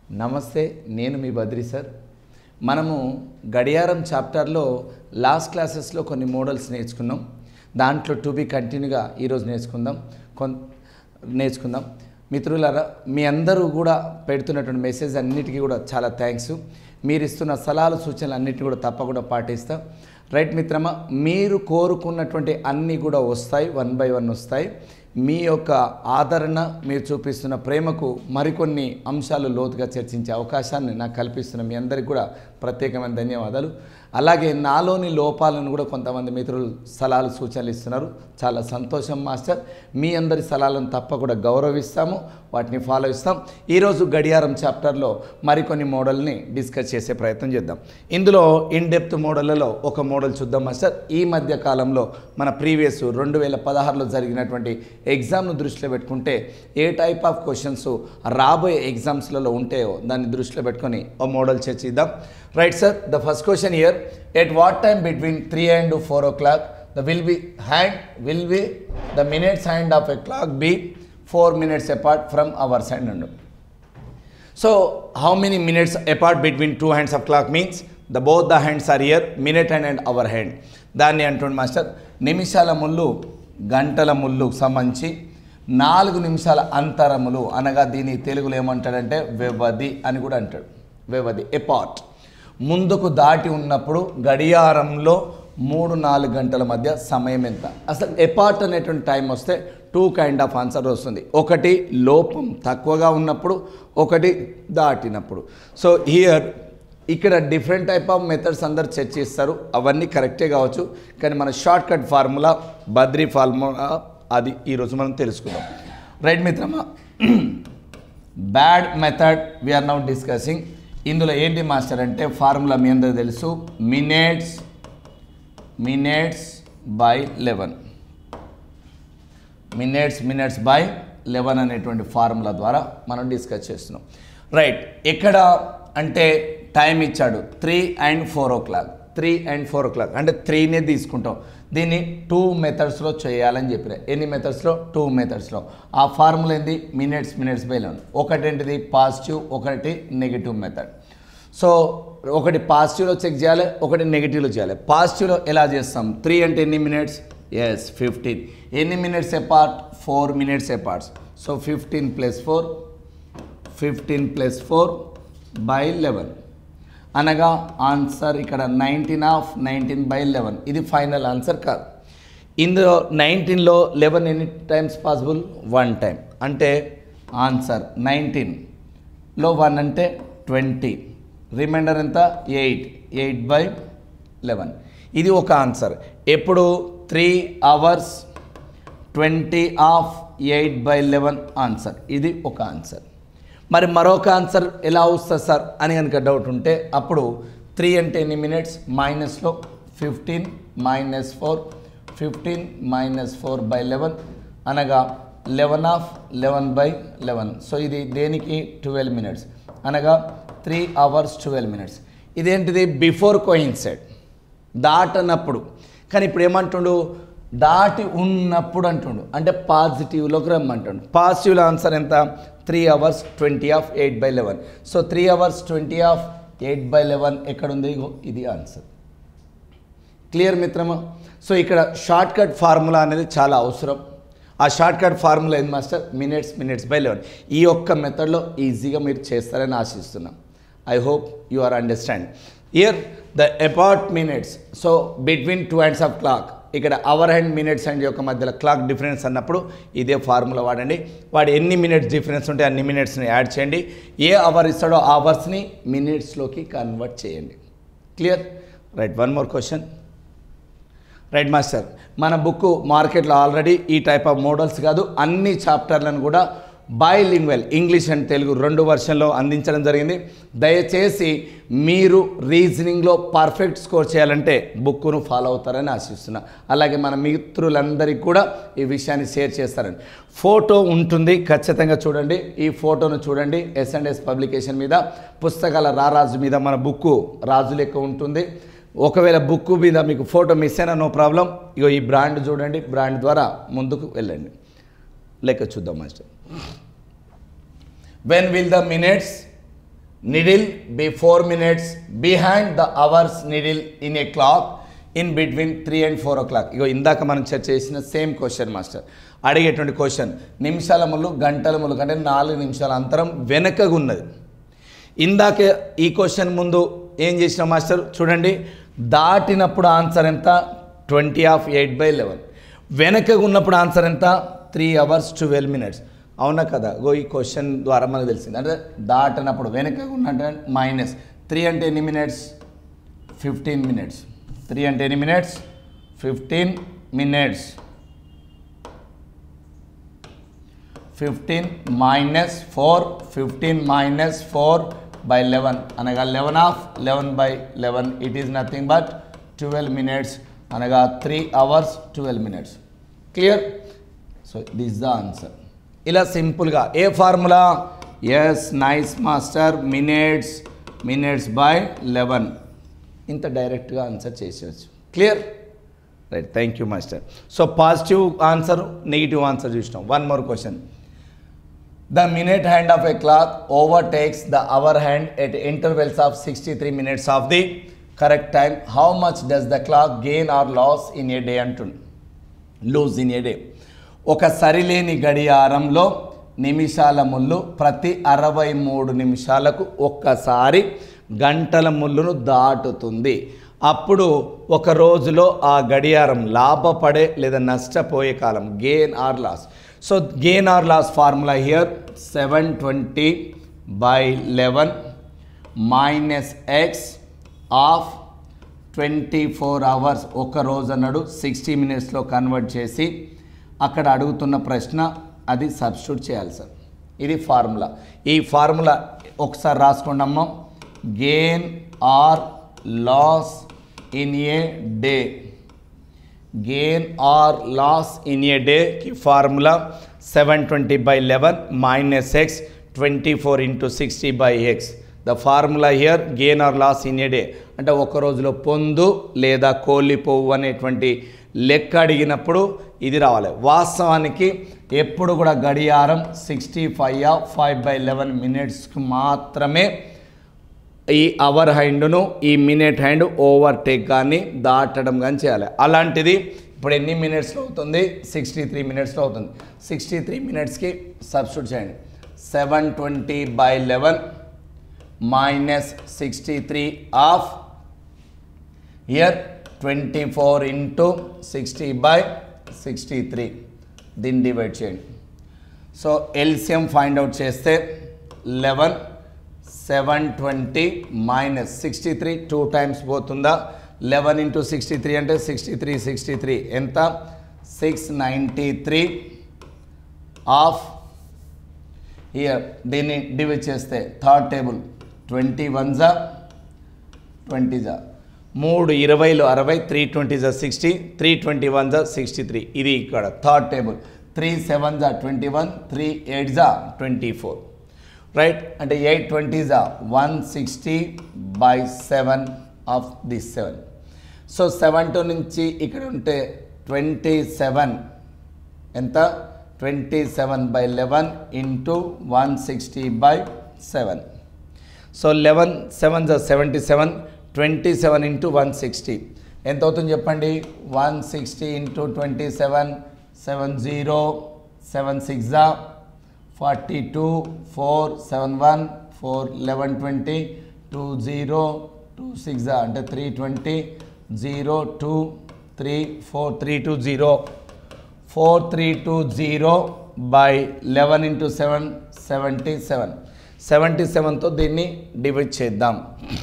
నమస్తే నేను మీ బద్రి సార్ మనము గడియారం చాప్టర్లో లాస్ట్ క్లాసెస్లో కొన్ని మోడల్స్ నేర్చుకున్నాం దాంట్లో టు బి కంటిన్యూగా ఈరోజు నేర్చుకుందాం కొన్ నేర్చుకుందాం మిత్రులారా మీ అందరూ కూడా పెడుతున్నటువంటి మెసేజ్ అన్నిటికీ కూడా చాలా థ్యాంక్స్ మీరు ఇస్తున్న సలహాలు సూచనలు అన్నిటిని కూడా తప్పకుండా పాటిస్తాం రైట్ మిత్రమా మీరు కోరుకున్నటువంటి అన్నీ కూడా వస్తాయి వన్ బై వన్ వస్తాయి మీ యొక్క ఆదరణ మీరు చూపిస్తున్న ప్రేమకు మరికొన్ని అంశాలు లోతుగా చర్చించే అవకాశాన్ని నాకు కల్పిస్తున్న మీ అందరికీ కూడా ప్రత్యేకమైన ధన్యవాదాలు అలాగే నాలోని లోపాలను కూడా కొంతమంది మిత్రులు సలహాలు సూచనలు ఇస్తున్నారు చాలా సంతోషం మాస్టర్ మీ అందరి సలహాలను తప్పకుండా గౌరవిస్తాము వాటిని ఫాలో ఇస్తాం ఈరోజు గడియారం చాప్టర్లో మరికొన్ని మోడల్ని డిస్కస్ చేసే ప్రయత్నం చేద్దాం ఇందులో ఇన్ డెప్త్ మోడళ్లలో ఒక మోడల్ చూద్దాం మాస్టర్ ఈ మధ్య కాలంలో మన ప్రీవియస్ రెండు వేల పదహారులో జరిగినటువంటి ఎగ్జామ్ను దృష్టిలో పెట్టుకుంటే ఏ టైప్ ఆఫ్ క్వశ్చన్స్ రాబోయే ఎగ్జామ్స్లలో ఉంటాయో దాన్ని దృష్టిలో పెట్టుకొని ఓ మోడల్ చర్చిద్దాం right sir the first question here at what time between three and four o'clock the will be hand will be the minutes hand of a clock be four minutes apart from hours hand and so how many minutes apart between two hands of clock means the both the hands are here minute hand and hour hand దాన్ని అంటుండు master నిమిషాల ముళ్ళు గంటల ముళ్ళు సంబంధించి నాలుగు నిమిషాల అంతరములు అనగా దీని తెలుగులో ఏమంటాడంటే వ్యవధి అని కూడా అంటాడు వ్యవధి ఎపార్ట్ ముందుకు దాటి ఉన్నప్పుడు గడియారంలో మూడు నాలుగు గంటల మధ్య సమయం ఎంత అసలు ఎపార్ట్ అనేటువంటి టైం వస్తే టూ కైండ్ ఆఫ్ ఆన్సర్ వస్తుంది ఒకటి లోపం తక్కువగా ఉన్నప్పుడు ఒకటి దాటినప్పుడు సో హియర్ ఇక్కడ డిఫరెంట్ టైప్ ఆఫ్ మెథడ్స్ అందరు చర్చిస్తారు అవన్నీ కరెక్టే కావచ్చు కానీ మన short cut formula Badri formula అది ఈరోజు మనం తెలుసుకుందాం రైట్ మిత్రమా bad method we're now discussing ఇందులో ఏంటి మాస్టర్ అంటే ఫార్ములా మీ అందరికి తెలుసు minutes minutes by eleven minutes minutes by eleven అనేటువంటి ఫార్ములా ద్వారా మనం డిస్కస్ చేస్తున్నాం రైట్ ఎక్కడ అంటే టైం ఇచ్చాడు three and four o'clock three and four o'clock అంటే త్రీనే తీసుకుంటాం దీన్ని టూ మెథడ్స్లో చేయాలని చెప్పిన ఎన్ని మెథడ్స్లో టూ మెథడ్స్లో ఆ ఫార్ములా ఏంది మినిట్స్ మినిట్స్ బై లెవెన్ ఒకటి ఏంటిది పాజిటివ్ ఒకటి నెగిటివ్ మెథడ్ సో ఒకటి పాజిటివ్లో చెక్ చేయాలి ఒకటి నెగిటివ్లో చేయాలి పాజిటివ్లో ఎలా చేస్తాం త్రీ అంటే ఎన్ని మినిట్స్ ఎస్ ఫిఫ్టీన్ ఎన్ని minutes apart four minutes aparts so fifteen plus four fifteen plus four by eleven అనగా ఆన్సర్ ఇక్కడ nineteen of nineteen by eleven ఇది ఫైనల్ ఆన్సర్ కాదు ఇందులో నైన్టీన్లో లెవెన్ ఎన్ని టైమ్స్ పాసిబుల్ వన్ టైం అంటే ఆన్సర్ నైన్టీన్లో వన్ అంటే ట్వంటీ రిమైండర్ ఎంత ఎయిట్ ఎయిట్ బై లెవెన్ ఇది ఒక ఆన్సర్ ఎప్పుడు three hours twenty of eight by eleven answer ఇది ఒక ఆన్సర్ మరి మరొక ఆన్సర్ ఎలా వస్తుంది సార్ అని కనుక డౌట్ ఉంటే అప్పుడు త్రీ అంటే ఎన్ని మినిట్స్ మైనస్లో fifteen minus four fifteen minus four by eleven అనగా eleven of eleven by eleven so ఇది దేనికి ట్వెల్వ్ మినిట్స్ అనగా త్రీ అవర్స్ ట్వెల్వ్ మినిట్స్ ఇదేంటిది బిఫోర్ కోయిన్సెడ్ దాటనప్పుడు కానీ ఇప్పుడు ఏమంటుండు దాటి ఉన్నప్పుడు అంటుండు అంటే పాజిటివ్లోకి రమ్మంటుండు పాజిటివ్లో ఆన్సర్ ఎంత three hours twenty of eight by eleven so three hours twenty of eight by eleven ఎక్కడుంది ఇగో ఇది ఆన్సర్ క్లియర్ మిత్రమా సో ఇక్కడ షార్ట్ కట్ ఫార్ములా అనేది చాలా అవసరం ఆ షార్ట్ కట్ ఫార్ములా ఏంది master minutes minutes by eleven ఈ ఒక్క మెథడ్లో ఈజీగా మీరు చేస్తారని ఆశిస్తున్నాం I hope you are understand here the apart minutes so between two hands of clock ఇక్కడ అవర్ హ్యాండ్ మినిట్స్ అండ్ యొక్క మధ్యలో క్లాక్ డిఫరెన్స్ అన్నప్పుడు ఇదే ఫార్ములా వాడండి వాడు ఎన్ని మినిట్స్ డిఫరెన్స్ ఉంటే అన్ని మినిట్స్ని యాడ్ చేయండి ఏ అవర్ ఇస్తాడో ఆ అవర్స్ని మినిట్స్లోకి కన్వర్ట్ చేయండి clear right one more question right master మన బుక్ మార్కెట్లో ఆల్రెడీ ఈ టైప్ ఆఫ్ మోడల్స్ కాదు అన్ని చాప్టర్లను కూడా బైలింగ్వెల్ ఇంగ్లీష్ అండ్ తెలుగు రెండు వర్షన్లో అందించడం జరిగింది దయచేసి మీరు రీజనింగ్లో పర్ఫెక్ట్ స్కోర్ చేయాలంటే బుక్ను ఫాలో అవుతారని ఆశిస్తున్నా అలాగే మన మిత్రులందరికీ కూడా ఈ విషయాన్ని షేర్ చేస్తారని ఫోటో ఉంటుంది ఖచ్చితంగా చూడండి ఈ ఫోటోను చూడండి ఎస్ అండ్ ఎస్ పబ్లికేషన్ మీద పుస్తకాల రారాజు మీద మన బుక్ రాజు లెక్క ఉంటుంది ఒకవేళ బుక్ మీద మీకు ఫోటో మిస్ అయినా నో ప్రాబ్లం ఇగో ఈ బ్రాండ్ చూడండి బ్రాండ్ ద్వారా ముందుకు వెళ్ళండి లెక్క చూద్దాం master when will the minutes needle be four minutes behind the hours needle in a clock in between three and four o'clock ఇగో ఇందాక మనం చర్చ చేసిన సేమ్ క్వశ్చన్ మాస్టర్ అడిగేటువంటి క్వశ్చన్ నిమిషాల ముళ్ళు గంటల ముళ్ళు కంటే నాలుగు నిమిషాల అంతరం వెనకగా ఉన్నది ఇందాక ఈ క్వశ్చన్ ముందు ఏం చేసిన మాస్టర్ చూడండి దాటినప్పుడు ఆన్సర్ ఎంత twenty of eight by eleven వెనకగా ఉన్నప్పుడు ఆన్సర్ ఎంత త్రీ అవర్స్ ట్వెల్వ్ మినిట్స్ అవునా కదా గో ఈ క్వశ్చన్ ద్వారా మనకు తెలిసింది అంటే దాటినప్పుడు వెనకగా ఉన్నట్టు మైనస్ త్రీ అంటే ఎన్ని మినిట్స్ ఫిఫ్టీన్ మినిట్స్ త్రీ అంటే ఎన్ని minutes fifteen minutes fifteen minus four fifteen minus four by eleven అనగా eleven of eleven by eleven it is nothing but twelve minutes అనగా three hours twelve minutes clear so this the answer ఇలా సింపుల్గా a formula yes nice master minutes minutes by eleven ఇంత డైరెక్ట్గా answer చేసేయచ్చు clear right thank you master so positive answer negative answer చూసినాం one more question the minute hand of a clock overtakes the hour hand at intervals of sixty three minutes of the correct time how much does the clock gain or loss in a day అంటుంది lose in a day ఒక సరిలేని గడియారంలో నిమిషాల ముళ్ళు ప్రతి అరవై మూడు నిమిషాలకు ఒక్కసారి గంటల ముళ్ళును దాటుతుంది అప్పుడు ఒక రోజులో ఆ గడియారం లాభపడే లేదా నష్టపోయే కాలం gain or loss so gain or loss formula here seven twenty by eleven minus x of twenty four hours ఒక రోజు అన్నాడు సిక్స్టీ మినిట్స్లో కన్వర్ట్ చేసి అక్కడ అడుగుతున్న ప్రశ్న అది సబ్స్టిట్యూట్ చేయాలి సార్ ఇది ఫార్ములా ఈ ఫార్ములా ఒకసారి రాసుకోండమ్మా gain or loss in a day gain or loss in a day కి formula seven twenty by eleven minus x twenty four into sixty by x the formula here gain or loss in a day అంటే ఒక రోజులో పొందు లేదా కోల్లిపోవు అనేటువంటి లెక్క అడిగినప్పుడు ఇది రావాలి వాస్తవానికి ఎప్పుడు కూడా గడియారం sixty five five by eleven మినిట్స్కి మాత్రమే ఈ అవర్ హ్యాండ్ను ఈ మినిట్ హ్యాండ్ ఓవర్టేక్ కానీ దాటడం కానీ చేయాలి అలాంటిది ఇప్పుడు ఎన్ని మినిట్స్లో అవుతుంది సిక్స్టీ త్రీ మినిట్స్లో అవుతుంది సిక్స్టీ త్రీ మినిట్స్కి సబ్స్టిట్యూట్ చేయండి seven twenty by eleven minus sixty three of here twenty four into sixty by sixty three దీన్ని డివైడ్ చేయండి సో ఎల్సిఎం ఫైండ్ అవుట్ చేస్తే eleven seven twenty minus sixty three two times పోతుందా eleven into sixty three అంటే sixty three sixty three ఎంత six ninety three of here దీన్ని divide చేస్తే third table twenty one జా twenty జా మూడు ఇరవైలో అరవై త్రీ ట్వంటీ జా సిక్స్టీ త్రీ ట్వంటీ వన్ జా సిక్స్టీ త్రీ ఇది ఇక్కడ థర్డ్ టేబుల్ త్రీ సెవెన్ జా ట్వంటీ వన్ త్రీ ఎయిట్ జా ట్వంటీ ఫోర్ రైట్ అంటే ఎయిట్ ట్వంటీ జా one sixty by seven of this seven so seven two నుంచి ఇక్కడ ఉంటే ట్వంటీ సెవెన్ ఎంత twenty seven by eleven into one sixty by seven so eleven seven జా seventy seven twenty seven into one sixty ఎంత అవుతుంది చెప్పండి one sixty into twenty seven seven zero seven six జా forty two four seven one four eleven twenty two zero two six జా అంటే three twenty zero two three four three two zero four three two zero by eleven into seven seventy seven seventy సెవెన్తో దీన్ని divide చేద్దాం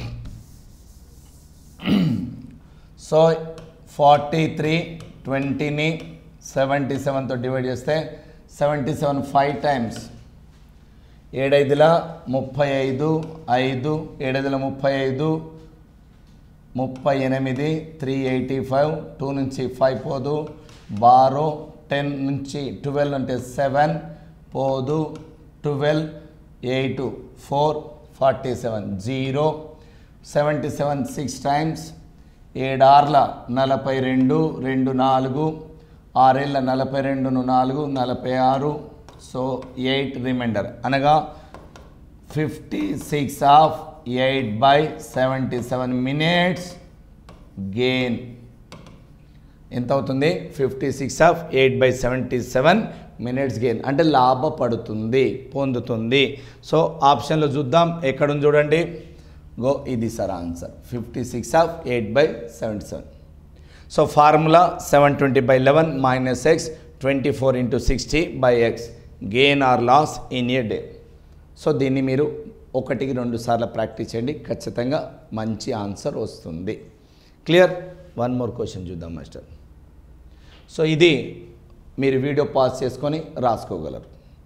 so forty three ట్వంటీని seventy సెవెన్తో divide చేస్తే seventy seven five times ఏడైదుల ముప్పై ఐదు ఐదు ఏడైదుల ముప్పై ఐదు ముప్పై ఎనిమిది త్రీ ఎయిటీ ఫైవ్ టూ నుంచి ఫైవ్ పోదు బారో టెన్ నుంచి ట్వెల్వ్ అంటే సెవెన్ పోదు twelve eight four forty seven zero seventy seven six times ఏడార్ల నలభై రెండు రెండు నాలుగు ఆరేళ్ళ నలభై రెండును నాలుగు నలభై ఆరు సో ఎయిట్ రిమైండర్ అనగా fifty six of eight by seventy seven minutes gain ఎంత అవుతుంది fifty six of eight by seventy seven minutes gain అంటే లాభపడుతుంది పొందుతుంది సో ఆప్షన్లో చూద్దాం ఎక్కడుంది చూడండి గో ఇది sir answer fifty six of eight by seventy seven so formula seven twenty by eleven minus x twenty four into sixty by x gain or loss in a day so దీన్ని మీరు ఒకటికి రెండు సార్లు ప్రాక్టీస్ చేయండి ఖచ్చితంగా మంచి answer వస్తుంది clear one more question చూద్దాం మాస్టర్ సో ఇది మీరు వీడియో పాజ్ చేసుకొని రాసుకోగలరు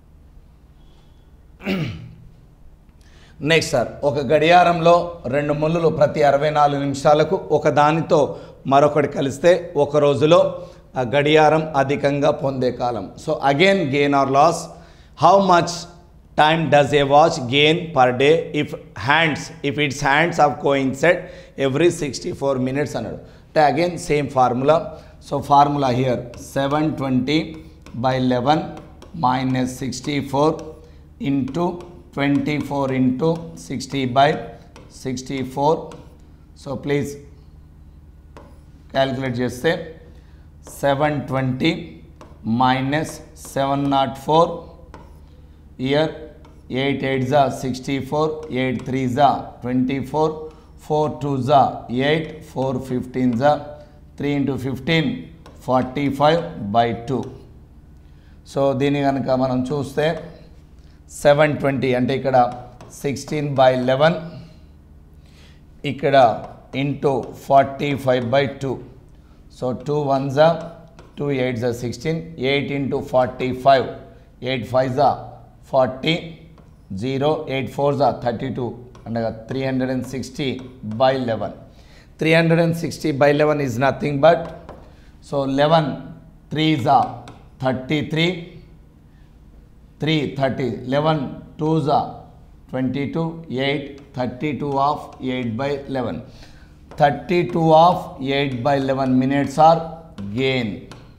నెక్స్ట్ సార్ ఒక గడియారంలో రెండు ముళ్ళులు ప్రతి అరవై నాలుగు నిమిషాలకు ఒక దానితో మరొకటి కలిస్తే ఒక రోజులో ఆ గడియారం అధికంగా పొందే కాలం so again gain or loss how much time does a watch gain per day if hands if its hands of coincide every sixty four minutes అన్నాడు అంటే again same formula so formula here seven twenty by eleven minus sixty four into twenty four into sixty by sixty four so please calculate చేస్తే seven twenty minus seven nought four here eight eight జా sixty four eight three జా twenty four four two జా eight four fifteen జా three into fifteen forty five by two so దీన్ని కనుక మనం చూస్తే seven twenty అంటే ఇక్కడ సిక్స్టీన్ బై లెవెన్ ఇక్కడ into forty five by two so two one జా టూ ఎయిట్ జా sixteen eight into forty five eight five జా ఫార్టీ జీరో ఎయిట్ ఫోర్ జా థర్టీ టూ అనగా three hundred and sixty by eleven three hundred and sixty by eleven is nothing but so eleven three జా thirty three three thirty eleven two జా twenty two eight thirty two of eight by eleven thirty two of eight by eleven minutes or gain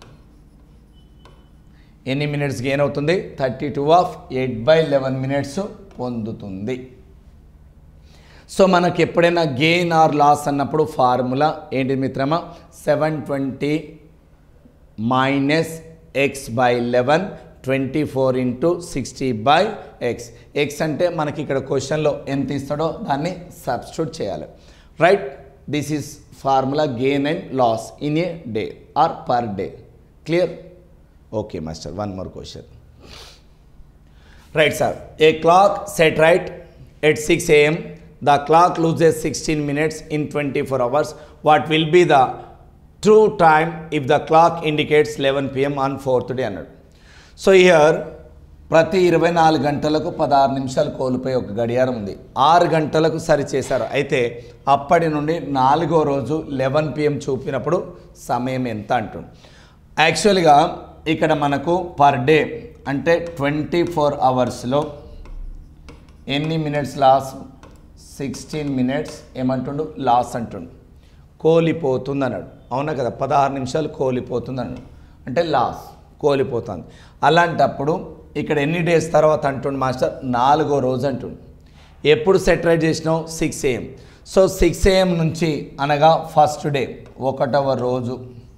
ఎన్ని minutes gain అవుతుంది thirty two of eight by eleven minutes పొందుతుంది so మనకి ఎప్పుడైనా gain or loss అన్నప్పుడు formula ఏంటి మిత్రమా seven twenty minus x by eleven twenty four into sixty by x x అంటే మనకి ఇక్కడ క్వశ్చన్లో ఎంత ఇస్తాడో దాన్ని సబ్స్టిట్యూట్ చేయాలి right this is formula gain and loss in a day or per day clear okay master one more question right sir a clock set right at six AM the clock loses sixteen minutes in twenty four hours what will be the true time if the clock indicates eleven PM on fourth day అన్నాడు so here ప్రతి ఇరవై నాలుగు గంటలకు పదహారు నిమిషాలు కోల్పోయి ఒక గడియారం ఉంది ఆరు గంటలకు సరి చేశారు అయితే అప్పటి నుండి నాలుగో రోజు లెవెన్ పిఎం చూపినప్పుడు సమయం ఎంత అంటుంది యాక్చువల్గా ఇక్కడ మనకు పర్ డే అంటే ట్వంటీ ఫోర్ అవర్స్లో ఎన్ని మినిట్స్ లాస్ సిక్స్టీన్ మినిట్స్ ఏమంటుండు లాస్ అంటుండు కోలిపోతుంది అన్నాడు అవునా కదా పదహారు నిమిషాలు కోలిపోతుంది అన్నాడు అంటే లాస్ కోలిపోతుంది అలాంటప్పుడు ఇక్కడ ఎన్ని డేస్ తర్వాత అంటుండు మాస్టర్ నాలుగో రోజు అంటుండు ఎప్పుడు సెటరైట్ చేసినావు six AM so six AM నుంచి అనగా ఫస్ట్ డే ఒకటవ రోజు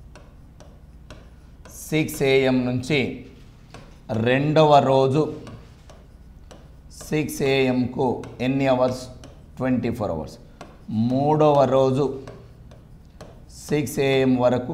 సిక్స్ ఏఎం నుంచి రెండవ రోజు సిక్స్ ఏఎంకు ఎన్ని అవర్స్ ట్వంటీ ఫోర్ అవర్స్ మూడవ రోజు సిక్స్ ఏఎం వరకు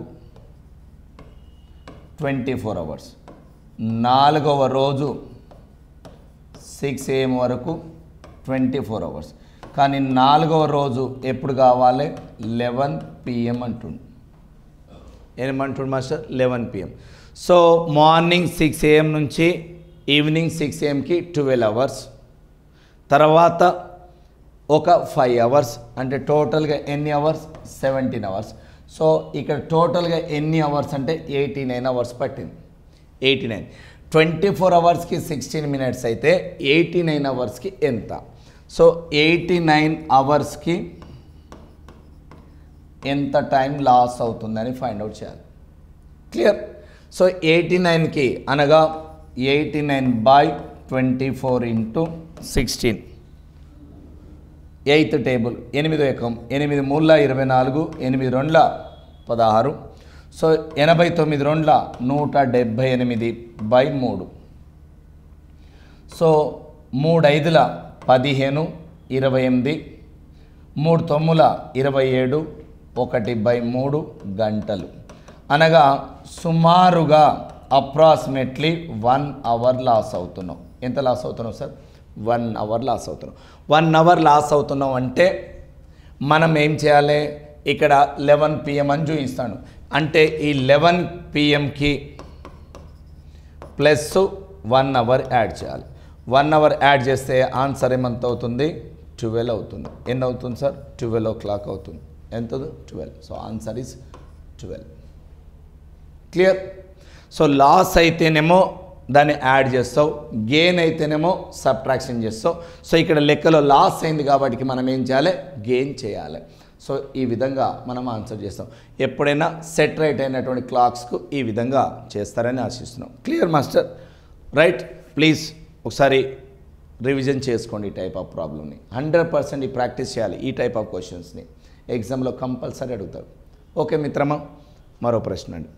ట్వంటీ ఫోర్ అవర్స్ నాలుగవ రోజు సిక్స్ ఏఎం వరకు ట్వంటీ ఫోర్ అవర్స్ కానీ నాలుగవ రోజు ఎప్పుడు కావాలి లెవెన్ పిఎం అంటుండు ఏమంటుండు master eleven PM so morning six AM నుంచి ఈవినింగ్ సిక్స్ ఏఎంకి ట్వెల్వ్ అవర్స్ తర్వాత ఒక ఫైవ్ అవర్స్ అంటే టోటల్గా ఎన్ని అవర్స్ సెవెంటీన్ అవర్స్ సో ఇక్కడ టోటల్గా ఎన్ని అవర్స్ అంటే ఎయిటీ నైన్ అవర్స్ పట్టింది ఎయిటీ నైన్ ట్వంటీ ఫోర్ అవర్స్కి సిక్స్టీన్ మినిట్స్ అయితే ఎయిటీ నైన్ అవర్స్కి ఎంత సో ఎయిటీ నైన్ అవర్స్కి ఎంత టైం లాస్ అవుతుందని ఫైండ్ అవుట్ చేయాలి క్లియర్ సో ఎయిటీ నైన్కి అనగా eighty nine by twenty four into sixteen eighth table ఎనిమిదో ఎకం ఎనిమిది మూడుల ఇరవై నాలుగు ఎనిమిది రెండ్ల పదహారు సో ఎనభై తొమ్మిది రెండ్ల నూట డెబ్భై ఎనిమిది బై మూడు సో మూడు ఐదుల పదిహేను ఇరవై ఎనిమిది మూడు తొమ్మిల ఇరవై ఏడు ఒకటి బై మూడు గంటలు అనగా సుమారుగా అప్రాక్సిమేట్లీ వన్ అవర్ లాస్ అవుతున్నాం ఎంత లాస్ అవుతున్నాం సార్ వన్ అవర్ లాస్ అవుతున్నాం వన్ అవర్ లాస్ అవుతున్నాం అంటే మనం ఏం చేయాలి ఇక్కడ లెవెన్ పిఎం అని చూపిస్తాను అంటే ఈ లెవెన్ పిఎంకి ప్లస్ వన్ అవర్ యాడ్ చేయాలి వన్ అవర్ యాడ్ చేస్తే ఆన్సర్ ఏమంత అవుతుంది ట్వెల్వ్ అవుతుంది ఎన్ని అవుతుంది సార్ ట్వెల్వ్ ఓ క్లాక్ అవుతుంది ఎంత twelve so answer is twelve clear so loss అయితేనేమో దాన్ని యాడ్ చేస్తావు గెయిన్ అయితేనేమో సబ్ట్రాక్షన్ చేస్తావు సో ఇక్కడ లెక్కలో లాస్ అయింది కాబట్టి మనం ఏం చేయాలి గెయిన్ చేయాలి సో ఈ విధంగా మనం ఆన్సర్ చేస్తాం ఎప్పుడైనా సెట్ రైట్ అయినటువంటి క్లాక్స్కు ఈ విధంగా చేస్తారని ఆశిస్తున్నాం క్లియర్ మాస్టర్ రైట్ ప్లీజ్ ఒకసారి రివిజన్ చేసుకోండి ఈ టైప్ ఆఫ్ ప్రాబ్లమ్ని హండ్రెడ్ పర్సెంట్ ఈ ప్రాక్టీస్ చేయాలి ఈ టైప్ ఆఫ్ క్వశ్చన్స్ని ఎగ్జామ్లో కంపల్సరీ అడుగుతారు ఓకే మిత్రమా మరో ప్రశ్న అండి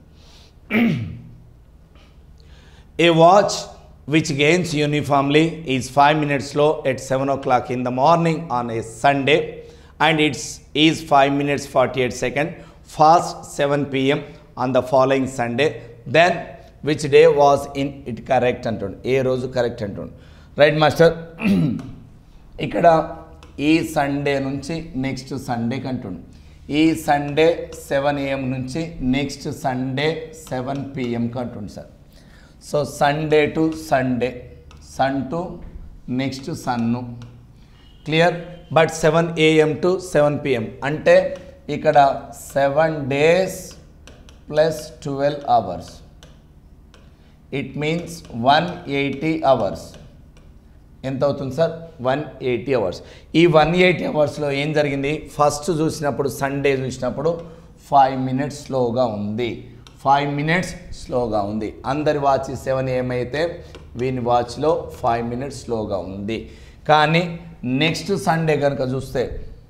A watch which gains uniformly is 5 minutes slow at 7 o'clock in the morning on a Sunday and it is 5 minutes 48 second fast 7 pm on the following Sunday. Then which day was in it correct అంటుండు ఏ రోజు correct అంటుండు right master ఇక్కడ ఈ Sunday నుంచి next సండేకి అంటుండు ఈ Sunday seven AM నుంచి నెక్స్ట్ సండే సెవెన్ పిఎంకి అంటుండు sir so Sunday to Sunday sun to next సన్ను clear but seven AM to seven PM అంటే ఇక్కడ seven days plus twelve hours it means one eighty hours ఎంత అవుతుంది sir one eighty hours ఈ one eighty అవర్స్లో ఏం జరిగింది first చూసినప్పుడు సండే చూసినప్పుడు ఫైవ్ మినిట్స్ స్లోగా ఉంది ఫైవ్ మినిట్స్ స్లోగా ఉంది అందరి వాచ్ సెవెన్ ఏమైతే వీని వాచ్లో ఫైవ్ మినిట్స్ స్లోగా ఉంది కానీ నెక్స్ట్ సండే కనుక చూస్తే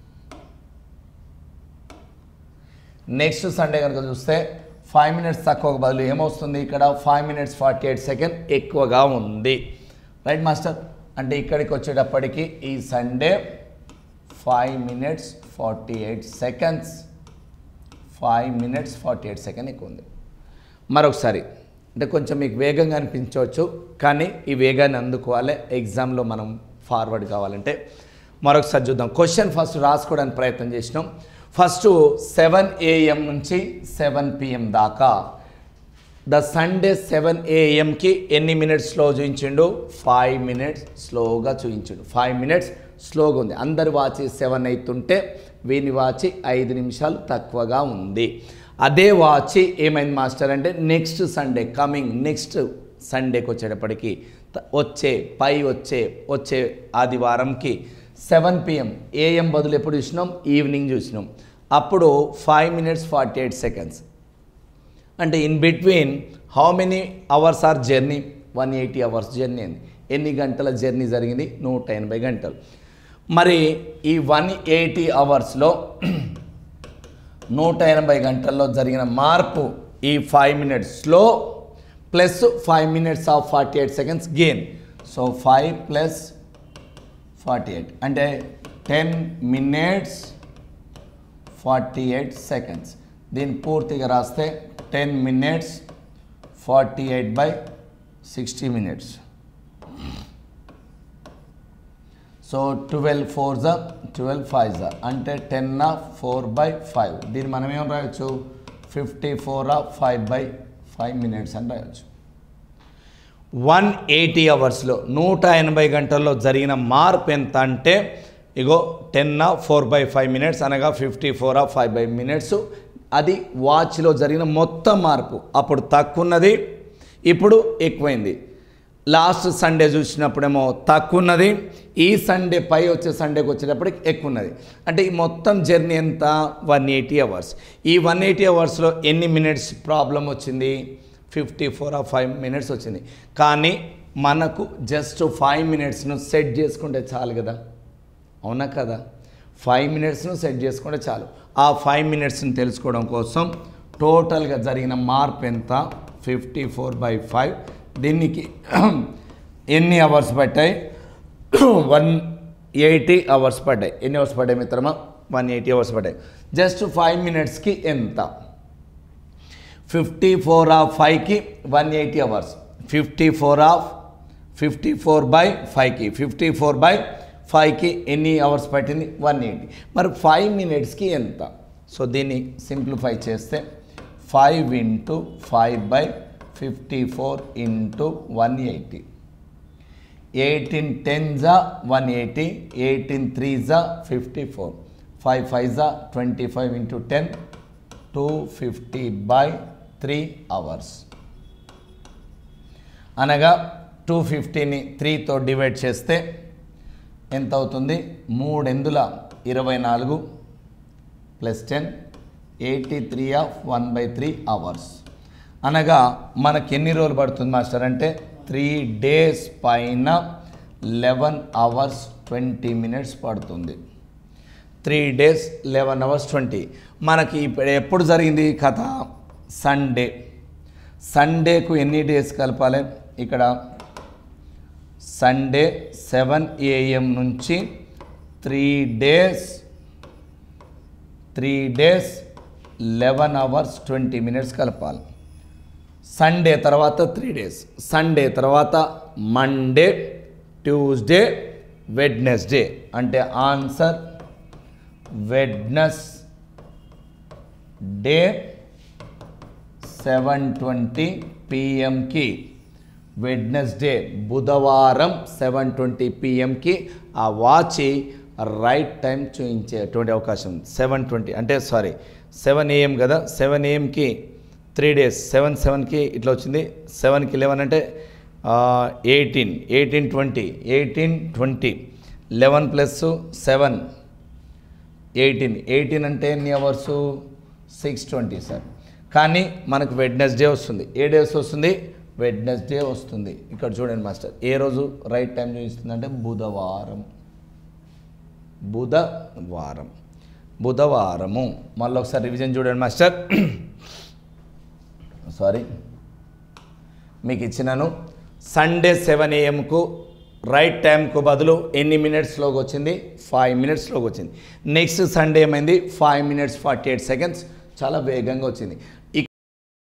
నెక్స్ట్ సండే కనుక చూస్తే ఫైవ్ మినిట్స్ తక్కువ బదులు ఏమొస్తుంది ఇక్కడ five minutes forty eight second ఎక్కువగా ఉంది రైట్ మాస్టర్ అంటే ఇక్కడికి వచ్చేటప్పటికి ఈ Sunday five minutes forty eight seconds five minutes forty eight second ఎక్కువ ఉంది మరొకసారి అంటే కొంచెం మీకు వేగంగా అనిపించవచ్చు కానీ ఈ వేగాన్ని అందుకోవాలి ఎగ్జామ్లో మనం ఫార్వర్డ్ కావాలంటే మరొకసారి చూద్దాం క్వశ్చన్ ఫస్ట్ రాసుకోవడానికి ప్రయత్నం చేసినాం ఫస్ట్ సెవెన్ ఏఎం నుంచి సెవెన్ పిఎం దాకా ద సండే సెవెన్ ఏఎంకి ఎన్ని మినిట్స్ స్లో చూపించిండు ఫైవ్ మినిట్స్ స్లోగా చూపించిండు ఫైవ్ మినిట్స్ స్లోగా ఉంది అందరి వాచి సెవెన్ అవుతుంటే వీని వాచి ఐదు నిమిషాలు తక్కువగా ఉంది అదే వాచి ఏమైంది మాస్టర్ అంటే నెక్స్ట్ సండే కమింగ్ నెక్స్ట్ సండేకి వచ్చేటప్పటికి త- వచ్చే పై వచ్చే వచ్చే ఆదివారంకి సెవెన్ పిఎం ఏఎం బదులు ఎప్పుడు చూసినాం ఈవినింగ్ చూసినాం అప్పుడు five minutes forty eight seconds అంటే in between how many hours are journey one eighty hours journey అండి ఎన్ని గంటల జర్నీ జరిగింది నూట ఎనభై గంటలు మరి ఈ వన్ ఎయిటీ అవర్స్లో నూట ఎనభై గంటల్లో జరిగిన మార్పు ఈ ఫైవ్ మినిట్స్లో plus five minutes of forty eight seconds gain so five plus forty eight అంటే ten minutes forty eight seconds దీన్ని పూర్తిగా రాస్తే ten minutes forty eight by sixty minutes so twelve four జా ట్వెల్వ్ ఫైవ్ జా అంటే ten four by five దీన్ని మనం ఏం రాయొచ్చు fifty four five by five minutes అని రాయొచ్చు వన్ ఎయిటీ అవర్స్లో నూట ఎనభై గంటల్లో జరిగిన మార్పు ఎంత అంటే ఇగో ten four by five minutes అనగా fifty four five by minutes అది వాచ్లో జరిగిన మొత్తం మార్పు అప్పుడు తక్కువ ఉన్నది ఇప్పుడు ఎక్కువైంది లాస్ట్ సండే చూసినప్పుడేమో తక్కువ ఉన్నది ఈ సండే పై వచ్చే సండేకి వచ్చేటప్పటికి ఎక్కువ ఉన్నది అంటే ఈ మొత్తం జర్నీ ఎంత వన్ ఎయిటీ అవర్స్ ఈ వన్ ఎయిటీ అవర్స్లో ఎన్ని మినిట్స్ ప్రాబ్లం వచ్చింది ఫిఫ్టీ ఫోర్ ఆ ఫైవ్ మినిట్స్ వచ్చింది కానీ మనకు జస్ట్ ఫైవ్ మినిట్స్ను సెట్ చేసుకుంటే చాలు కదా అవునా కదా ఫైవ్ మినిట్స్ను సెట్ చేసుకుంటే చాలు ఆ ఫైవ్ మినిట్స్ని తెలుసుకోవడం కోసం టోటల్గా జరిగిన మార్పు ఎంత ఫిఫ్టీ ఫోర్ బై ఫైవ్ దీనికి ఎన్ని అవర్స్ పట్టాయి వన్ ఎయిటీ అవర్స్ పడ్డాయి ఎన్ని అవర్స్ పడ్డాయి మిత్రమా వన్ ఎయిటీ అవర్స్ పడ్డాయి జస్ట్ ఫైవ్ మినిట్స్కి ఎంత ఫిఫ్టీ ఫోర్ ఆఫ్ ఫైవ్కి one eighty hours fifty four of fifty four by ఫైవ్కి ఫిఫ్టీ ఫోర్ బై ఫైవ్కి ఎన్ని అవర్స్ పట్టింది వన్ ఎయిటీ మరి ఫైవ్ మినిట్స్కి ఎంత సో దీన్ని సింప్లిఫై చేస్తే five into five by fifty four into one eighty eighteen ten జా వన్ ఎయిటీ ఎయిటీన్ త్రీ జా ఫిఫ్టీ ఫోర్ ఫైవ్ ఫైవ్ జా twenty five into ten two fifty by three hours అనగా two ఫిఫ్టీని త్రీతో divide చేస్తే ఎంత అవుతుంది మూడెందుల ఇరవై నాలుగు plus ten eighty three of one by three hours అనగా మనకి ఎన్ని రోజులు పడుతుంది మాస్టర్ అంటే త్రీ డేస్ పైన లెవెన్ అవర్స్ ట్వంటీ మినిట్స్ పడుతుంది three days eleven hours twenty మనకి ఇప్పుడు ఎప్పుడు జరిగింది ఈ కథ సండే సండేకు ఎన్ని డేస్ కలపాలి ఇక్కడ సండే సెవెన్ ఏఎం నుంచి three days three days eleven hours twenty minutes కలపాలి సండే తర్వాత త్రీ డేస్ సండే తర్వాత మండే ట్యూస్డే వెడ్నెస్డే అంటే answer Wednesday seven twenty పిఎంకి వెడ్నెస్డే బుధవారం సెవెన్ ట్వంటీ పిఎంకి ఆ వాచ్ రైట్ టైం చూపించేటువంటి అవకాశం ఉంది సెవెన్ ట్వంటీ అంటే సారీ సెవెన్ ఏఎం కదా సెవెన్ ఏఎంకి త్రీ డేస్ సెవెన్ సెవెన్కి ఇట్లా వచ్చింది సెవెన్కి లెవెన్ అంటే eighteen eighteen twenty eighteen twenty eleven plus seven eighteen eighteen అంటే ఎన్ని అవర్స్ సిక్స్ ట్వంటీ సార్ కానీ మనకు వెడ్నెస్డే వస్తుంది ఏ డేస్ వస్తుంది వెడ్నెస్డే వస్తుంది ఇక్కడ చూడండి మాస్టర్ ఏ రోజు రైట్ టైం చూపిస్తుంది అంటే బుధవారం బుధవారం బుధవారము మళ్ళీ ఒకసారి రివిజన్ చూడండి మాస్టర్ సారీ మీకు ఇచ్చినాను సండే సెవెన్ ఏఎంకు రైట్ టైంకు బదులు ఎన్ని మినిట్స్లోకి వచ్చింది ఫైవ్ మినిట్స్లోకి వచ్చింది నెక్స్ట్ సండే ఏమైంది five minutes forty eight seconds చాలా వేగంగా వచ్చింది